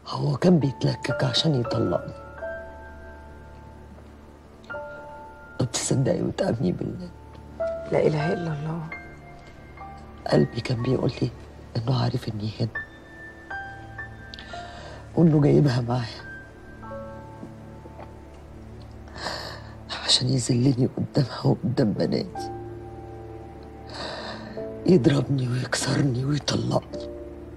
هو كان بيتلكك عشان يطلقني طب تصدقي وتأمني بالله لا اله الا الله قلبي كان بيقول لي انه عارف اني هنا وانه جايبها معايا عشان يذلني قدامها وقدام بناتي يضربني ويكسرني ويطلقني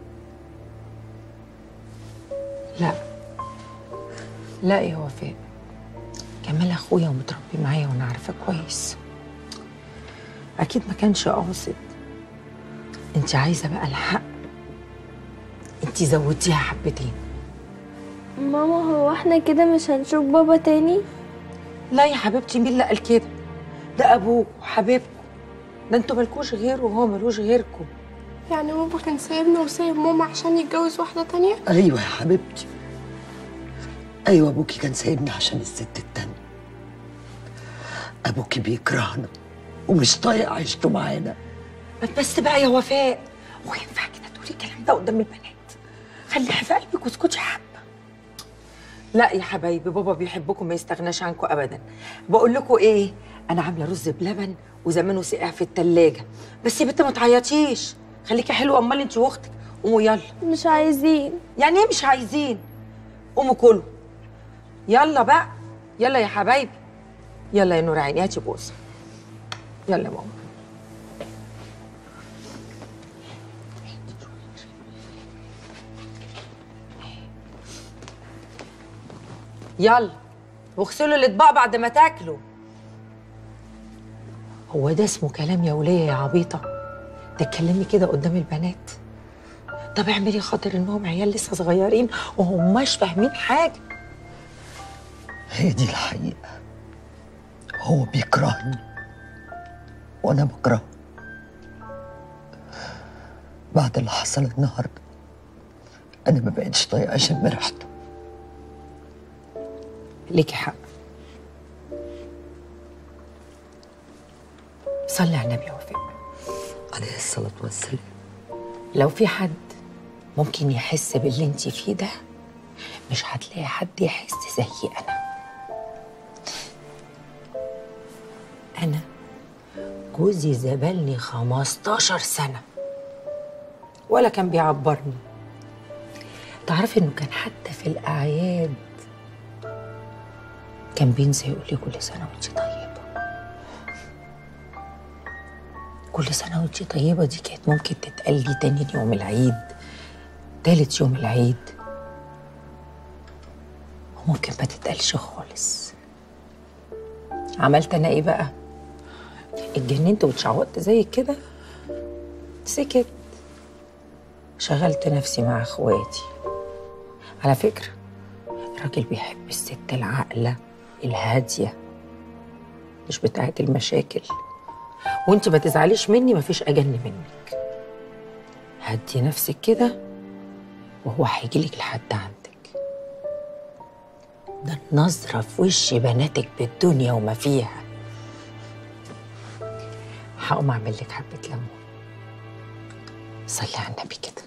لا لا يا وفاء كمال اخويا ومتربي معايا وانا عارفه كويس اكيد ما كانش قاصد انت عايزه بقى الحق انت زودتيها حبتين ماما هو احنا كده مش هنشوف بابا تاني لا يا حبيبتي مين اللي قال كده ده ابوك وحبيبكم ده انتوا مالكوش غيره وهو ملوش غيركم يعني بابا كان سايبنا وسايب ماما عشان يتجوز واحدة تانية ايوه يا حبيبتي ايوه ابوكي كان سايبني عشان الست التانية ابوكي بيكرهنا ومش طايق عيشته معانا ما بس بقى يا وفاء هو ينفع كده تقولي الكلام ده قدام البنات خليها في قلبك واسكتي حبه لا يا حبايبي بابا بيحبكم ما يستغناش عنكم ابدا بقول لكم ايه انا عامله رز بلبن وزمانه سقع في التلاجة بس يا بنت ما تعيطيش خليكي حلوه امال انت واختك قوموا يلا مش عايزين يعني ايه مش عايزين قوموا كلوا يلا بقى يلا يا حبايبي يلا يا نور عيني هاتي بوسه يلا يا ماما يلا واغسلوا الاطباق بعد ما تاكلوا هو ده اسمه كلام يا وليه يا عبيطه تتكلمي كده قدام البنات طب اعملي خاطر انهم عيال لسه صغيرين وهماش فاهمين حاجه هي دي الحقيقة هو بيكرهني وأنا بكرهه بعد اللي حصل النهاردة أنا ما بقتش طايقة أشم ريحته ليكي حق صلي على النبي يا وفاء عليه الصلاة والسلام لو في حد ممكن يحس باللي انت فيه ده مش هتلاقي حد يحس زي انا انا جوزي زبلني 15 سنه ولا كان بيعبرني تعرفي انه كان حتى في الاعياد كان بينسى يقول لي كل سنه وانت طيبه كل سنه وانت طيبه دي كانت ممكن تتقال لي تاني يوم العيد تالت يوم العيد وممكن ما تتقالش خالص عملت انا ايه بقى اتجننت واتشعوطت زي كده سكت شغلت نفسي مع اخواتي على فكره الراجل بيحب الست العاقله الهاديه مش بتاعت المشاكل وانت ما تزعليش مني مفيش اجن منك هدي نفسك كده وهو هيجيلك لحد عندك ده النظرة في وش بناتك بالدنيا وما فيها هقوم اعمل لك حبة ليمون صلي على النبي كده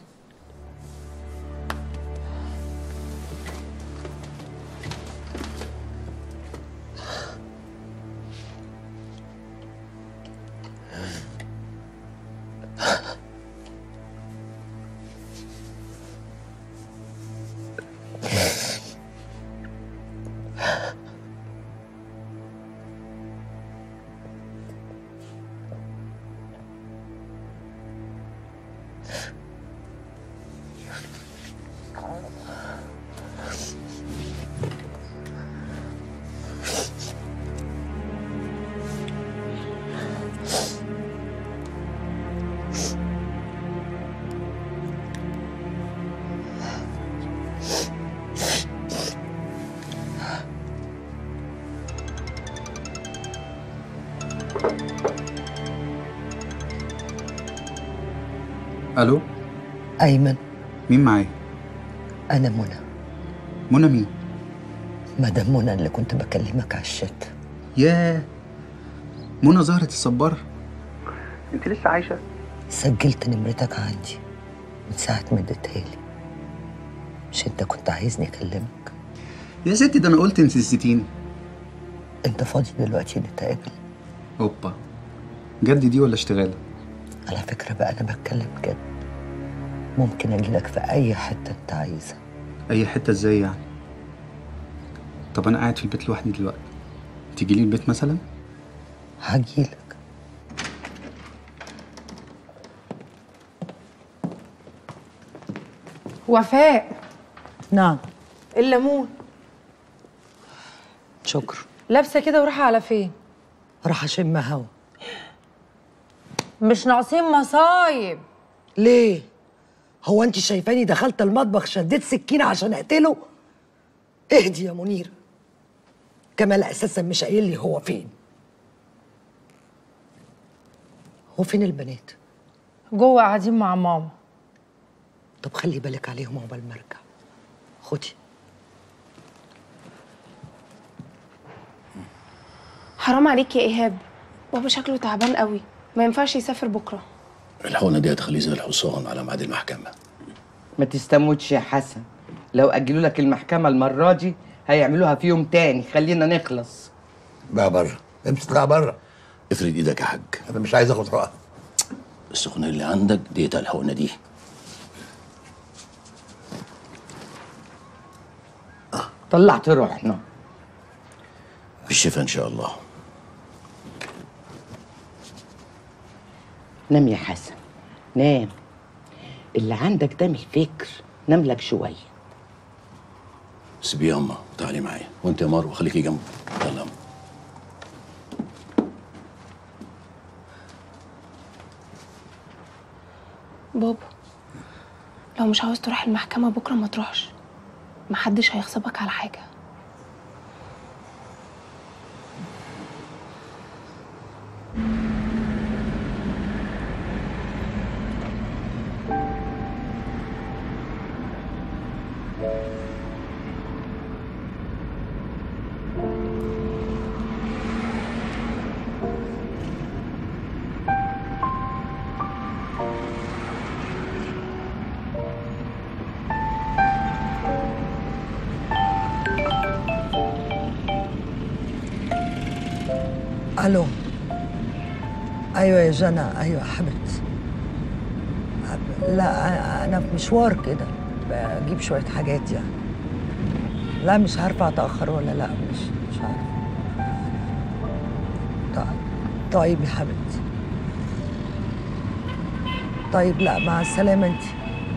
الو أيمن مين معايا أنا منى منى مين مدام منى اللي كنت بكلمك على الشات ياه منى زهرة الصبارة انت لسه عايشة سجلت نمرتك عندي من ساعة ما اديتها لي مش انت كنت عايزني اكلمك يا ستي ده انا قلت انت نسيتيني انت فاضي دلوقتي نتقابل اوبا جد دي ولا اشتغال على فكرة بقى انا بتكلم جد ممكن اجيلك في اي حتة انت عايزها اي حته ازاي يعني طب انا قاعد في البيت لوحدي دلوقتي تيجي لي البيت مثلا هجيلك وفاء نعم الليمون شكرا لابسه كده ورايحه على فين راح اشم هوا مش ناقصين مصايب ليه هو انت شايفاني دخلت المطبخ شديت سكينة عشان اقتله اهدي يا منير كمال اساسا مش قايل لي هو فين هو فين البنات جوه قاعدين مع ماما طب خلي بالك عليهم عقبال ما ارجع خدي حرام عليك يا ايهاب بابا شكله تعبان قوي ما ينفعش يسافر بكره الحقنة دي هتخليه زي الحصان على ميعاد المحكمة ما تستموتش يا حسن لو أجلوا لك المحكمة المرة دي هيعملوها في يوم تاني خلينا نخلص بقى بره امشي اطلع بره افرد ايدك يا حاج انا مش عايز اخد حقن السخونية اللي عندك ديت الحقنة دي طلعت روحنا بالشفاء ان شاء الله نام يا حسن نام اللي عندك ده مش فكر نام لك شوية سيبيه يا اما تعالي معايا وانت يا مروه خليكي جنبه يلا يا أما. بابا لو مش عاوز تروح المحكمه بكره ما تروحش محدش هيغصبك على حاجه الو ايوه يا جنى ايوه يا حبيبتي لا انا في مشوار كده بجيب شويه حاجات يعني لا مش عارفه اتاخر ولا لا مش مش عارفه طيب طيب يا حبيبتي طيب لا مع السلامه انت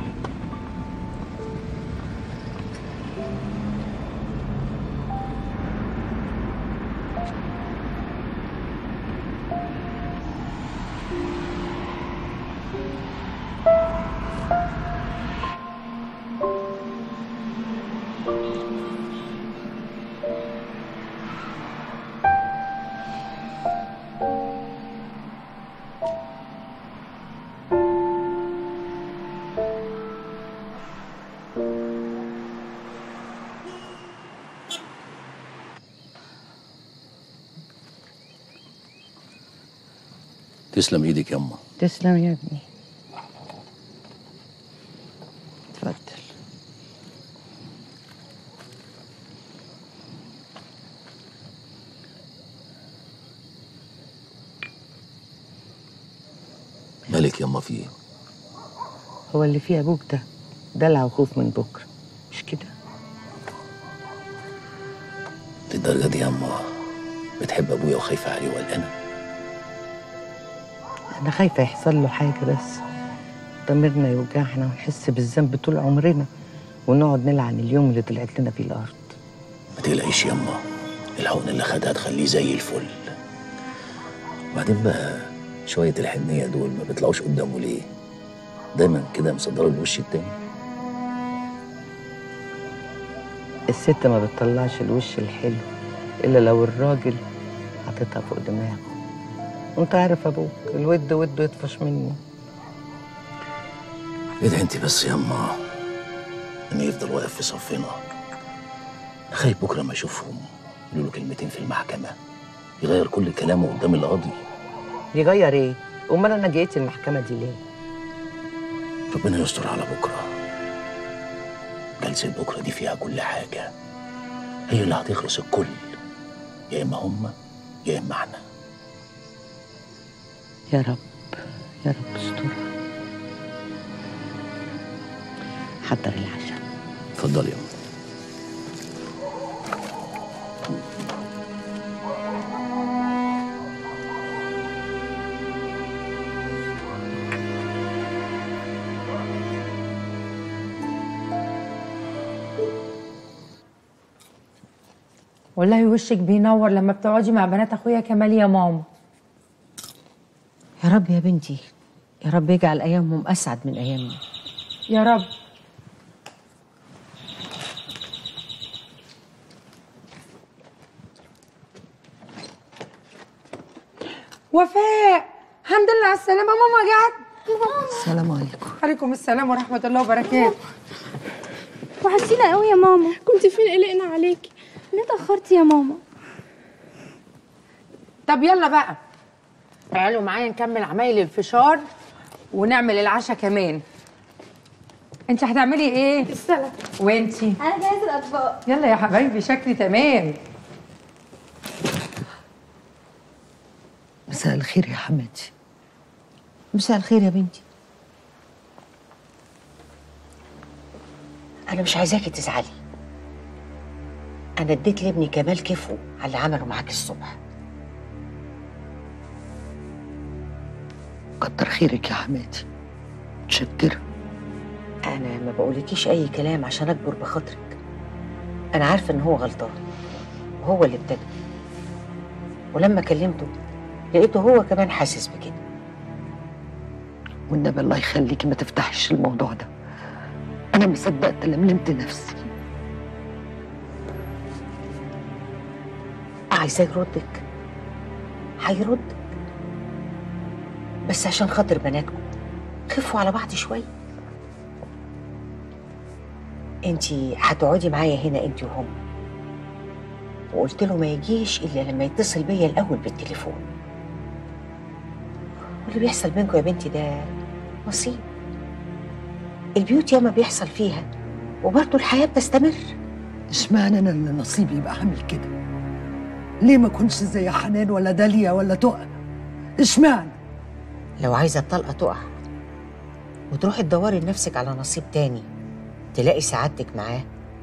تسلم ايدك يا اما تسلم يا ابني اتفضل مالك يا اما في ايه هو اللي فيه ابوك ده دلع وخوف من بكره مش كده للدرجه دي يا اما بتحب ابويا وخايفه عليه وقلقانه انا خايفه يحصل له حاجه بس ضميرنا يوجعنا ونحس بالذنب طول عمرنا ونقعد نلعن اليوم اللي طلعت لنا فيه الارض ما تقلقيش يا اما الحقنه اللي خدها تخليه زي الفل وبعدين بقى شويه الحنيه دول ما بيطلعوش قدامه ليه دايما كده مصدره الوش التاني الست ما بتطلعش الوش الحلو الا لو الراجل حاططها فوق دماغه وانت عارف ابوك الود وده يطفش منه ادعي انت بس يا اما انه يفضل واقف في صفنا أنا خايف بكره ما اشوفهم يقولوا له كلمتين في المحكمه يغير كل كلامه قدام القاضي يغير ايه امال انا جيت المحكمه دي ليه ربنا يستر على بكره جلسة بكرة دي فيها كل حاجة هي اللي هتخلص الكل يا إما هما يا إما احنا يا رب يا رب استرها حضر العشاء اتفضلي يا أم. والله وشك بينور لما بتقعدي مع بنات اخويا كمال يا ماما يا رب يا بنتي يا رب يجعل ايامهم اسعد من ايامنا يا رب وفاء الحمد لله على السلامة ماما جت السلام عليكم عليكم السلام ورحمة الله وبركاته وحشتينا قوي يا ماما كنت فين قلقنا عليكي ليه اتأخرتي يا ماما طب يلا بقى تعالوا معايا نكمل عمايل الفشار ونعمل العشاء كمان انت هتعملي ايه؟ السلام وانتي انا جاهزة الاطباق يلا يا حبايبي شكلي تمام مساء الخير يا حماتي مساء الخير يا بنتي انا مش عايزاكي تزعلي انا اديت لابني كمال كيفه على اللي عمله معاك الصبح كتر خيرك يا حماتي متشكرة انا ما بقولكيش اي كلام عشان اكبر بخاطرك انا عارفه ان هو غلطان وهو اللي ابتدى ولما كلمته لقيته هو كمان حاسس بكده والنبي الله يخليكي ما تفتحش الموضوع ده انا ما صدقت لملمت نفسي عايزاه يردك هيردك بس عشان خاطر بناتكم خفوا على بعض شويه انتي هتقعدي معايا هنا انتي وهم وقلت له ما يجيش الا لما يتصل بيا الاول بالتليفون واللي بيحصل بينكم يا بنتي ده نصيب البيوت ياما بيحصل فيها وبرضه الحياه بتستمر اشمعنى انا اللي نصيبي يبقى عامل كده ليه ما كنتش زي حنان ولا داليا ولا تقى اشمعنى لو عايزه الطلقه تقع وتروحي تدوري لنفسك على نصيب تاني تلاقي سعادتك معاه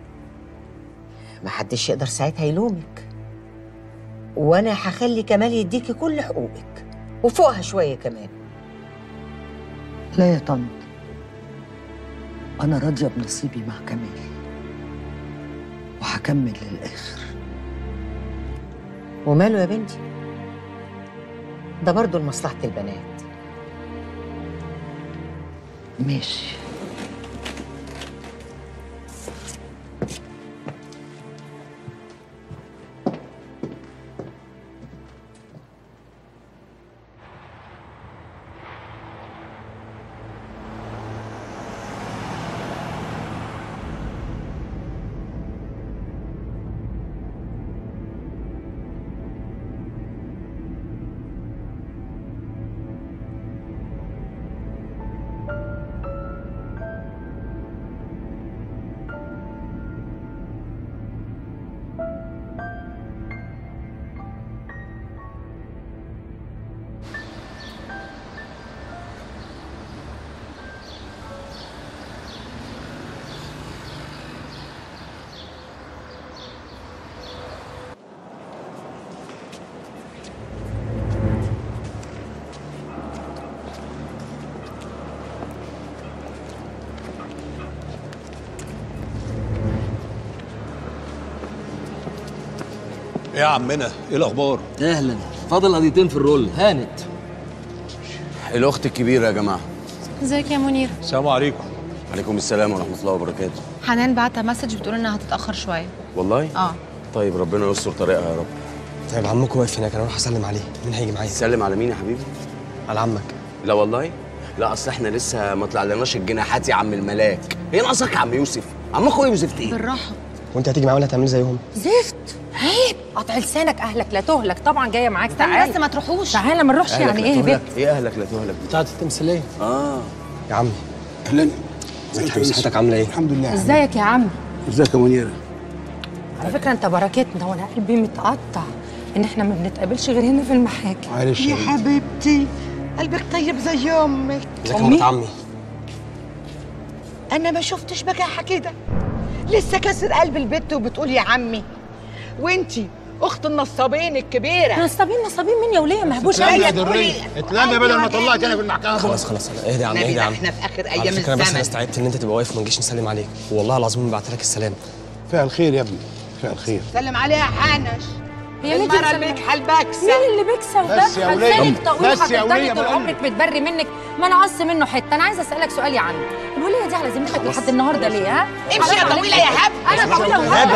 محدش يقدر ساعتها يلومك وانا هخلي كمال يديكي كل حقوقك وفوقها شويه كمان لا يا طنط انا راضيه بنصيبي مع كمال وهكمل للاخر وماله يا بنتي ده برضه لمصلحه البنات ماشي ايه يا عمنا ايه الاخبار اهلا فاضل قضيتين في الرول هانت الاخت الكبيره يا جماعه ازيك يا منير السلام عليكم عليكم السلام ورحمه الله وبركاته حنان بعتها مسج بتقول انها هتتاخر شويه والله اه طيب ربنا يستر طريقها يا رب طيب عمك واقف هناك انا اروح اسلم عليه مين هيجي معايا تسلم على مين يا حبيبي على عمك لا والله لا اصل احنا لسه ما طلعلناش الجناحات يا عم الملاك ايه ناقصك يا عم يوسف عم اخويا يوسف ايه بالراحه وانت هتيجي معايا ولا هتعملي زيهم زفت عيب قطع لسانك اهلك لا تهلك طبعا جايه معاك تعالى بس ما تروحوش تعالى ما نروحش أهلك يعني لا ايه يا تهلك. بنت ايه اهلك لا تهلك بتاعت التمثيليه اه يا عمي اهلا ازيك صحتك عامله ايه الحمد لله ازيك يا عم ازيك يا منيره على فكره انت بركتنا وانا قلبي متقطع ان احنا ما بنتقابلش غير هنا في المحاكم معلش يا حبيبي. حبيبتي قلبك طيب زي امك ازيك يا مرات عمي انا ما شفتش بجاحه كده لسه كسر قلب البت وبتقول يا عمي وانتي اخت النصابين الكبيره نصابين نصابين مين يا وليه مهبوش اتلم يا عليا درية اتلم بدل ما طلعت انا في المحكمه خلاص خلاص اهدى يا عم اهدى يا عم احنا في اخر على ايام فكره انا بس انا الزمن استعدت ان انت تبقى واقف وما نجيش نسلم عليك والله العظيم بعت لك السلام فيها الخير يا ابني فيها الخير سلم عليها حنش هي مين المره اللي البكحه البكسه مين اللي بيكسب بس يا ده ولية. خلفانك طويل بس يا هتفضلي ولية طول بقول عمرك متبري منك ما انا قص منه حته انا عايزه اسالك سؤال يا عم الوليه دي على ذمتك لحد النهارده ليه ها امشي يا حرام طويله عليك. يا هب انا طويله وهب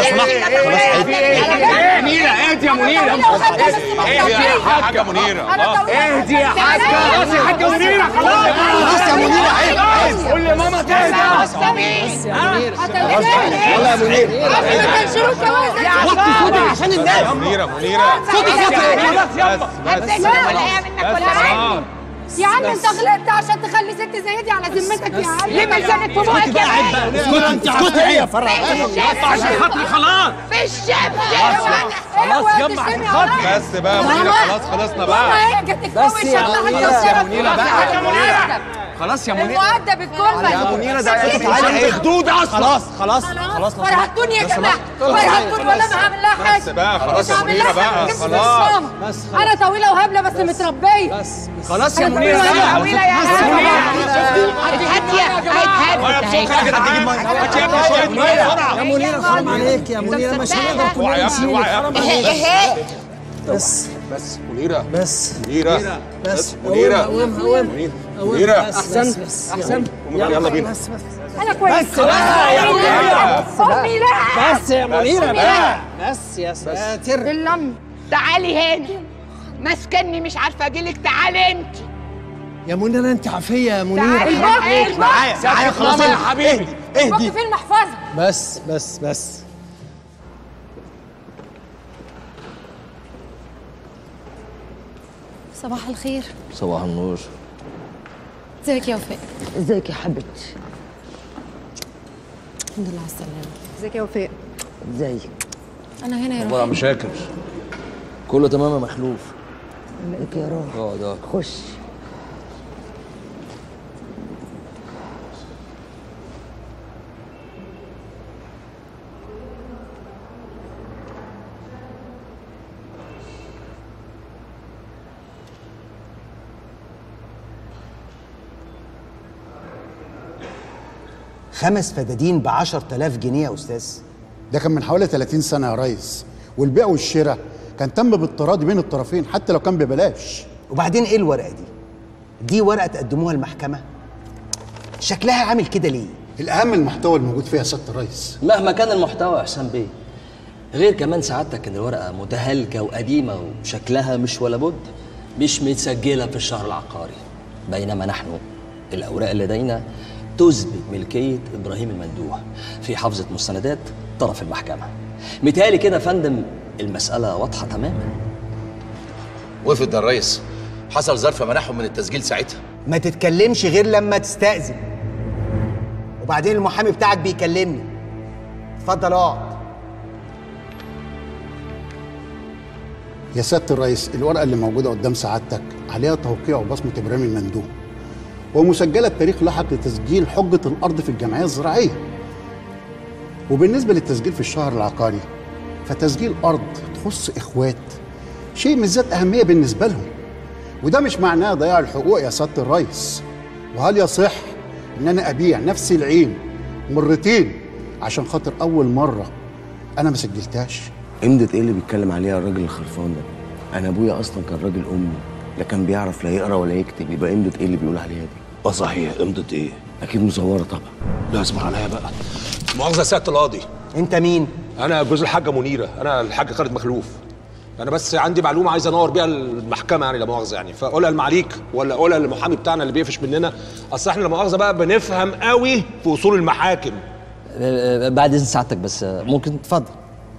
منيره اهدي يا منيره اهدي يا حاجه منيره انا طويله اهدي يا حاجه خلاص يا حاجه منيره خلاص خلاص يا منيره عيب قول لي ماما تهدى بس يا منير يلا يا منير ما كانش جواز وطي صوتك عشان الناس منيره منيره صوتك يا بس بس ولا هي منك ولا عين يا عم انت غلطت عشان تخلي ست زي دي على ذمتك يا عم ليه ملزمك في بوقك يا عين اسكتي انت اسكتي ايه يا فرع عشان خاطري خلاص في الشمس خلاص يما عشان خاطري بس بقى منيره خلاص خلصنا بقى ماما هي كانت تتكوش يا منيرة، يا منيرة بقى. يا منيرة. خلاص يا منيره المؤدب الكلمة يا منيره ده عيب تعالي خدود اصلا خلاص خلاص خلاص لو فرهتوني يا لو جماعة سمحت. فرهتوني ولا ما هعمل لها حاجة بس بقى خلاص يا مش هعمل لها منيره بقى حاجة، بس خلاص ماما. أنا طويلة وهبلة بس متربية بس خلاص يا أنا منيره طويلة بقى. طويله يا هب هاتيه هاتيه بسرعه كده تجيب ميه هات يا ابني شويه ميه بسرعه يا منيره حرام عليك يا منيره مش هنقدر اوعى يا كلنا ابني نشيلك اوعى يا حرام ابني عليك بس بس منيره بس منيره بس منيره قوم قوم منيره احسن احسن يلا بينا بس بس أنا كويسة بس بقى يا منيره أمي لا بس يا منيره بقى بس يا ساتر اللم تعالي هنا مسكني مش عارفه اجيلك تعالي انت يا منيره انت عافيه يا منيره تعالي حرام معايا. عليك معايا معايا خلاص يا حبيبي اهدي بك في المحفظة بس بس بس صباح الخير صباح النور ازيك يا وفاء ازيك يا حبيبتي الحمد لله على السلامه ازيك يا وفاء ازيك انا هنا يا والله روحي مش شاكر كله تمام يا مخلوف مالك يا روح اقعد اقعد خش خمس فدادين ب 10000 جنيه يا استاذ ده كان من حوالي 30 سنه يا ريس والبيع والشراء كان تم بالتراضي بين الطرفين حتى لو كان ببلاش وبعدين ايه الورقه دي دي ورقه تقدموها المحكمه شكلها عامل كده ليه الاهم المحتوى الموجود فيها يا سياده الريس مهما كان المحتوى يا حسام بيه غير كمان سعادتك ان الورقه متهالكه وقديمه وشكلها مش ولا بد مش متسجله في الشهر العقاري بينما نحن الاوراق اللي لدينا تثبت ملكيه ابراهيم المندوح في حفظه مستندات طرف المحكمه متهيألي كده يا فندم المساله واضحه تماما وافد يا الريس حصل ظرف منعهم من التسجيل ساعتها ما تتكلمش غير لما تستأذن وبعدين المحامي بتاعك بيكلمني اتفضل اقعد يا سياده الريس الورقه اللي موجوده قدام سعادتك عليها توقيع وبصمه ابراهيم المندوب ومسجله بتاريخ لاحق لتسجيل حجه الارض في الجمعيه الزراعيه وبالنسبه للتسجيل في الشهر العقاري فتسجيل ارض تخص اخوات شيء من ذات اهميه بالنسبه لهم وده مش معناه ضياع الحقوق يا سياده الريس وهل يصح ان انا ابيع نفس العين مرتين عشان خاطر اول مره انا ما سجلتهاش امدة ايه اللي بيتكلم عليها الراجل الخرفان ده؟ انا ابويا اصلا كان راجل امي لا كان بيعرف لا يقرا ولا يكتب يبقى امدة ايه اللي بيقول عليها دي؟ اه صحيح امضة ايه؟ اكيد مزوره طبعا لا اسمع عليا بقى مؤاخذه يا سياده القاضي انت مين انا جوز الحاجه منيره انا الحاج خالد مخلوف انا بس عندي معلومه عايز انور بيها المحكمه يعني لا مؤاخذه يعني فاقولها لمعاليك ولا اقولها للمحامي بتاعنا اللي بيقفش مننا اصل احنا لا مؤاخذه بقى بنفهم قوي في اصول المحاكم أه، أه، بعد اذن سعادتك بس أه، ممكن تفضل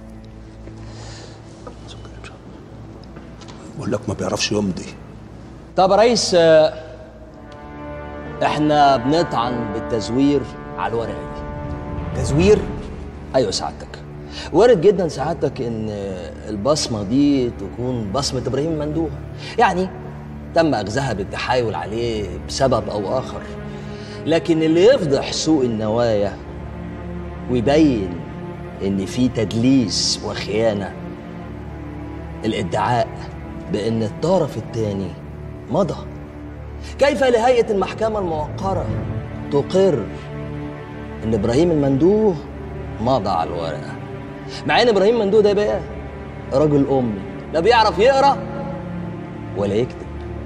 بقول لك ما بيعرفش يمضي طب يا ريس أه، احنا بنطعن بالتزوير على الورقه دي تزوير ايوه سعادتك وارد جدا سعادتك ان البصمه دي تكون بصمه ابراهيم مندوح يعني تم اخذها بالتحايل عليه بسبب او اخر لكن اللي يفضح سوء النوايا ويبين ان في تدليس وخيانه الادعاء بان الطرف الثاني مضى كيف لهيئه المحكمه الموقره تقر ان ابراهيم المندوه مضى على الورقه مع ان ابراهيم مندوه ده بقى راجل امي لا بيعرف يقرا ولا يكتب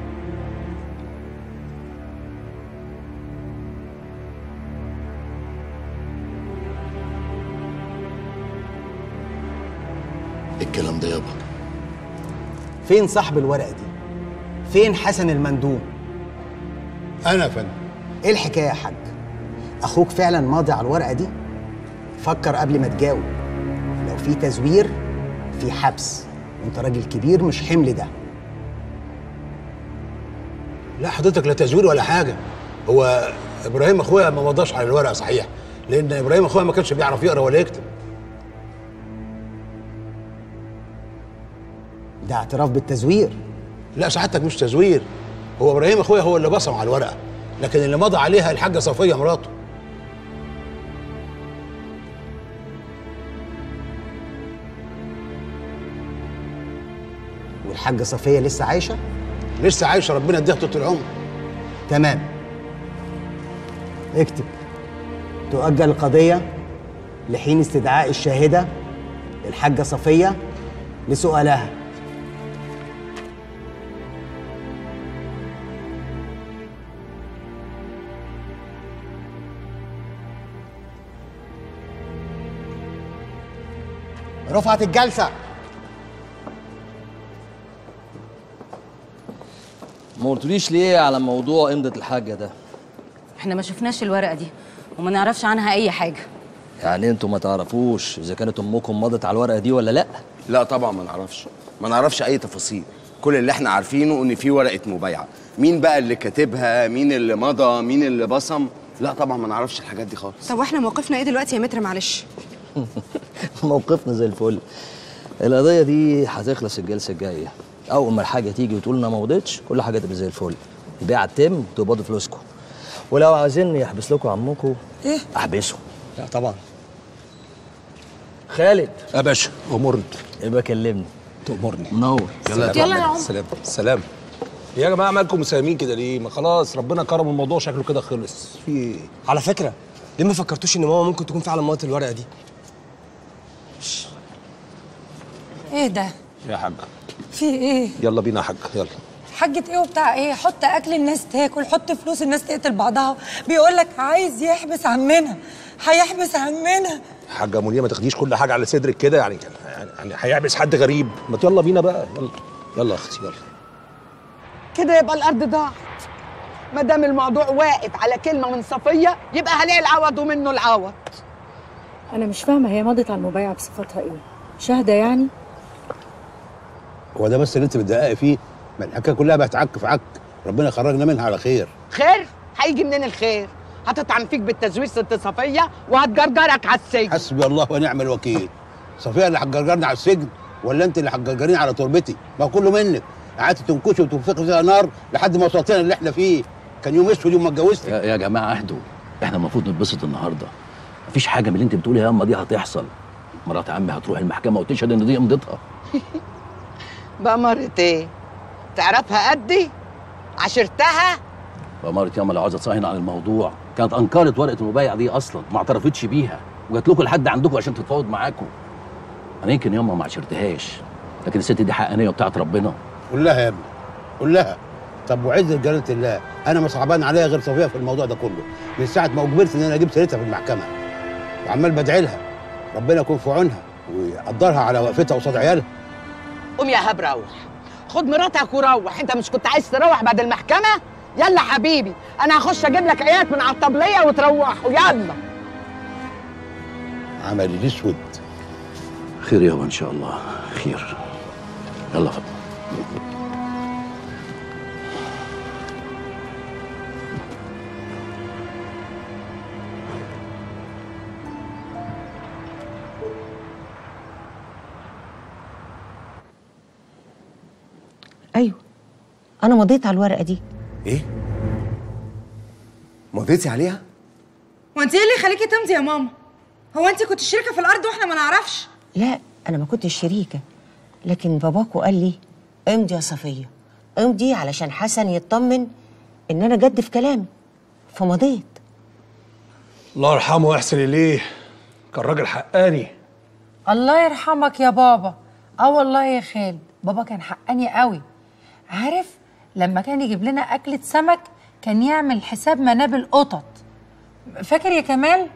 الكلام ده يابا فين صاحب الورقه دي فين حسن المندوب انا يا فندم ايه الحكايه يا حاج اخوك فعلا ماضي على الورقه دي فكر قبل ما تجاوب لو في تزوير في حبس وانت راجل كبير مش حمل ده لا حضرتك لا تزوير ولا حاجه هو ابراهيم اخويا ما مضاش على الورقه صحيح لان ابراهيم اخويا ما كانش بيعرف يقرا ولا يكتب ده اعتراف بالتزوير لا سعادتك مش تزوير هو ابراهيم اخويا هو اللي بصم على الورقه لكن اللي مضى عليها الحاجه صفيه مراته والحاجه صفيه لسه عايشه لسه عايشه ربنا يديها طول العمر تمام اكتب تؤجل القضيه لحين استدعاء الشاهده الحاجه صفيه لسؤالها رفعت الجلسه ما قلتليش ليه على موضوع امضه الحاجه ده احنا ما شفناش الورقه دي وما نعرفش عنها اي حاجه يعني انتوا ما تعرفوش اذا كانت امكم مضت على الورقه دي ولا لا لا طبعا ما نعرفش ما نعرفش اي تفاصيل كل اللي احنا عارفينه ان في ورقه مبايعه مين بقى اللي كاتبها مين اللي مضى مين اللي بصم لا طبعا ما نعرفش الحاجات دي خالص طب واحنا موقفنا ايه دلوقتي يا متر معلش موقفنا زي الفل القضيه دي هتخلص الجلسه الجايه اول ما الحاجه تيجي وتقول انها ما مضتش كل حاجه تبقى زي الفل البيعه تتم وتقبضوا فلوسكم ولو عايزيني احبس لكم عمكم ايه احبسه لا طبعا خالد يا باشا امرني يبقى كلمني تأمرني منور يلا يلا يا عمر. سلام سلام يا جماعه مالكم مساهمين كده ليه؟ ما خلاص ربنا كرم الموضوع شكله كده خلص في ايه؟ على فكره ليه ما فكرتوش ان ماما ممكن تكون فعلا مضت الورقه دي ايه ده يا حاج في ايه يلا بينا يا حاج يلا حاجة ايه وبتاع ايه حط اكل الناس تاكل حط فلوس الناس تقتل بعضها بيقول لك عايز يحبس عمنا هيحبس عمنا حاجه منيره ما تاخديش كل حاجه على صدرك كده يعني يعني يعني هيحبس حد غريب ما يلا بينا بقى يلا يلا يا اختي يلا كده يبقى الارض ضاعت ما دام الموضوع واقف على كلمه من صفيه يبقى هلاقي العوض ومنه العوض أنا مش فاهمة هي مضت على المبايعة بصفتها إيه؟ شاهدة يعني؟ هو ده بس اللي انت بتدققي فيه ما الحكايه كلها بقت عك في عك ربنا خرجنا منها على خير خير هيجي منين الخير هتطعن فيك بالتزوير ست صفيه وهتجرجرك على السجن حسبي الله ونعم الوكيل صفيه اللي هتجرجرني على السجن ولا انت اللي هتجرجريني على تربتي ما كله منك قعدت تنكشي وتنفخي فيها نار لحد ما وصلتنا اللي احنا فيه كان يوم اسود يوم ما اتجوزتك يا, يا جماعه اهدوا احنا المفروض نتبسط النهارده مفيش حاجه من اللي انت بتقولها ياما دي هتحصل مرات عمي هتروح المحكمه وتشهد ان دي امضتها بقى مرت ايه تعرفها قدي عشرتها فمرة ياما لو عاوزه تصهين عن الموضوع كانت انكرت ورقه المبايع دي اصلا ما اعترفتش بيها وجات لكم لحد عندكم عشان تتفاوض معاكم انا يمكن ياما ما عشرتهاش لكن الست دي حقانيه وبتاعت ربنا قول لها يا ابني قول لها طب وعزة جلالة الله انا ما صعبان عليا غير صفيه في الموضوع ده كله من ساعه ما اجبرت ان انا اجيب سيرتها في المحكمه وعمال بدعي لها ربنا يكون في عونها ويقدرها على وقفتها قصاد عيالها قوم يا هاب روح خد مراتك وروح انت مش كنت عايز تروح بعد المحكمه يلا حبيبي انا هخش اجيب لك ايات من على الطبليه وتروحوا يلا عملي الاسود خير يابا ان شاء الله خير يلا فضل انا مضيت على الورقه دي ايه مضيتي عليها وانت ايه اللي يخليكي تمضي يا ماما هو انت كنت شريكه في الارض واحنا ما نعرفش لا انا ما كنتش شريكه لكن باباكو قال لي امضي يا صفيه امضي علشان حسن يطمن ان انا جد في كلامي فمضيت الله يرحمه ويحسن اليه كان راجل حقاني الله يرحمك يا بابا اه والله يا خالد بابا كان حقاني قوي عارف لما كان يجيب لنا أكلة سمك كان يعمل حساب منابل قطط فاكر يا كمال؟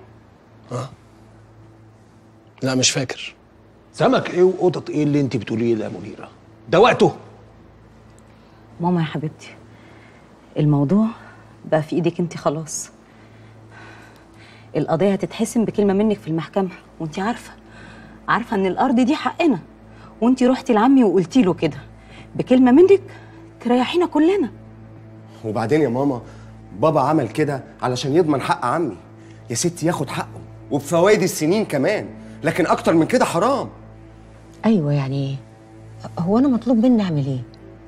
لا مش فاكر سمك ايه وقطط ايه اللي انت بتقوليه ده يا منيره ده وقته ماما يا حبيبتي الموضوع بقى في ايدك انت خلاص القضيه هتتحسم بكلمه منك في المحكمه وانت عارفه عارفه ان الارض دي حقنا وانت رحتي لعمي وقلتي له كده بكلمه منك تريحينا كلنا وبعدين يا ماما بابا عمل كده علشان يضمن حق عمي يا ستي ياخد حقه وبفوائد السنين كمان لكن اكتر من كده حرام ايوه يعني ايه هو انا مطلوب مني اعمل ايه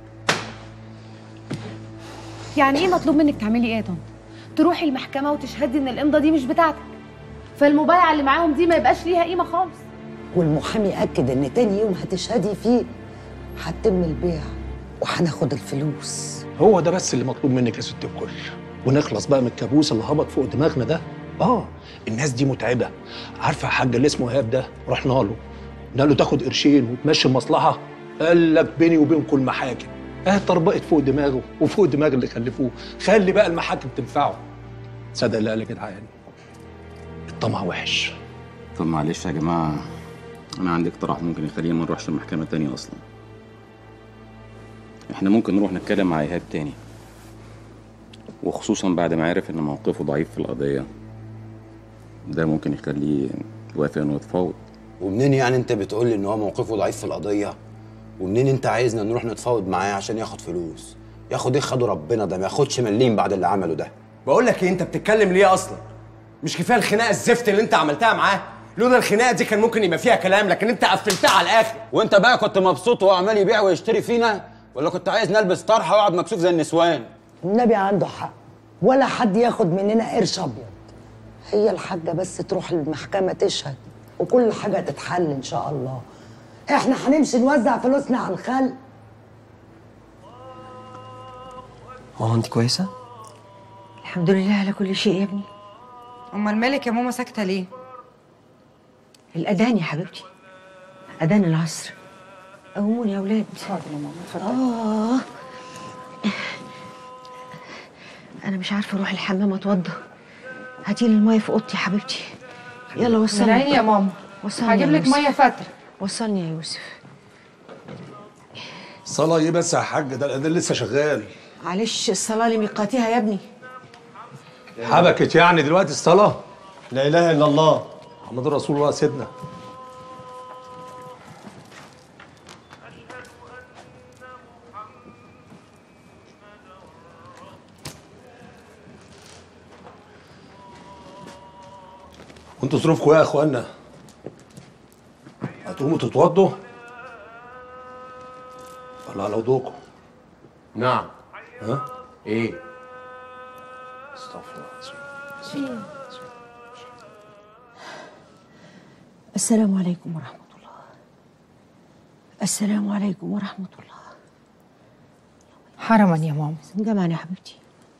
يعني ايه مطلوب منك تعملي ايه يا طنط تروحي المحكمه وتشهدي ان الامضه دي مش بتاعتك فالمبايعه اللي معاهم دي ما يبقاش ليها قيمه خالص والمحامي أكد إن تاني يوم هتشهدي فيه هتتم البيع وهناخد الفلوس هو ده بس اللي مطلوب منك يا ست الكل ونخلص بقى من الكابوس اللي هبط فوق دماغنا ده اه الناس دي متعبه عارفه يا حاج اللي اسمه ايهاب ده رحنا له قلنا له تاخد قرشين وتمشي المصلحه قال لك بيني وبينكم المحاكم اه طربقت فوق دماغه وفوق دماغ اللي خلفوه خلي بقى المحاكم تنفعه صدق اللي قال يا جدعان الطمع وحش طب معلش يا جماعة أنا عندي اقتراح ممكن يخلينا ما نروحش المحكمة تاني أصلا إحنا ممكن نروح نتكلم مع إيهاب تاني وخصوصا بعد ما عرف إن موقفه ضعيف في القضية ده ممكن يخليه يوافق إنه يتفاوض ومنين يعني انت بتقول لي ان هو موقفه ضعيف في القضيه ومنين انت عايزنا نروح نتفاوض معاه عشان ياخد فلوس ياخد ايه خده ربنا ده ما ياخدش مليم بعد اللي عمله ده بقول لك ايه انت بتتكلم ليه اصلا مش كفايه الخناقه الزفت اللي انت عملتها معاه لولا الخناقه دي كان ممكن يبقى فيها كلام لكن انت قفلتها على الاخر وانت بقى كنت مبسوط وهو عمال يبيع ويشتري فينا ولا كنت عايز نلبس طرحه واقعد مكسوف زي النسوان النبي عنده حق ولا حد ياخد مننا قرش ابيض هي الحاجه بس تروح المحكمه تشهد وكل حاجه تتحل ان شاء الله احنا هنمشي نوزع فلوسنا على الخلق هو انت كويسه الحمد لله على كل شيء يا ابني امال مالك يا ماما ساكته ليه الاذان يا حبيبتي اذان العصر قوموني يا اولاد اتفضلي يا ماما اه انا مش عارفه اروح الحمام اتوضى هاتيلي الميه في اوضتي يا حبيبتي يلا وصلني من عيني يا ماما. وصلني هجيب يا لك يوسف. مية فترة. وصلني يا يوسف صلاة ايه بس يا حاج ده الاذان لسه شغال معلش الصلاه لميقاتها يا ابني حبكت يعني دلوقتي الصلاة لا اله الا الله محمد رسول الله سيدنا وانتوا ظروفكم ايه يا اخوانا؟ هتقوموا تتوضوا؟ ولا على وضوءكم؟ نعم ها؟ ايه؟ استغفر الله السلام عليكم ورحمه الله السلام عليكم ورحمه الله حرما يا ماما جمعا يا حبيبتي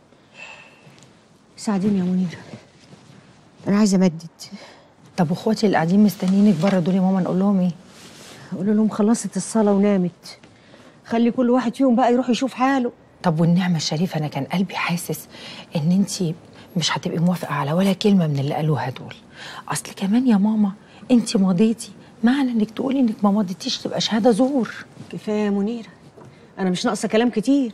ساعديني يا منيره انا عايزه امدد طب واخواتي اللي قاعدين مستنيينك بره دول يا ماما نقول لهم ايه؟ قولوا لهم خلصت الصلاه ونامت خلي كل واحد فيهم بقى يروح يشوف حاله طب والنعمة الشريفة أنا كان قلبي حاسس إن أنت مش هتبقي موافقة على ولا كلمة من اللي قالوها دول أصل كمان يا ماما أنت مضيتي معنى إنك تقولي إنك ما مضيتيش تبقى شهادة زور كفاية يا منيرة أنا مش ناقصة كلام كتير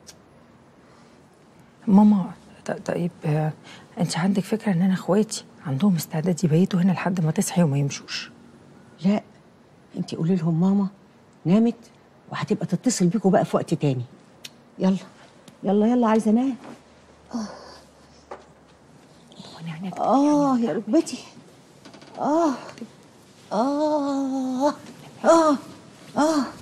ماما ط- طيب آه، أنت عندك فكرة إن أنا إخواتي عندهم استعداد يبيتوا هنا لحد ما تصحي وما يمشوش لا انت قولي لهم ماما نامت وهتبقى تتصل بيكوا بقى في وقت تاني يلا يلا يلا عايزه انام اه يا ركبتي اه اه اه اه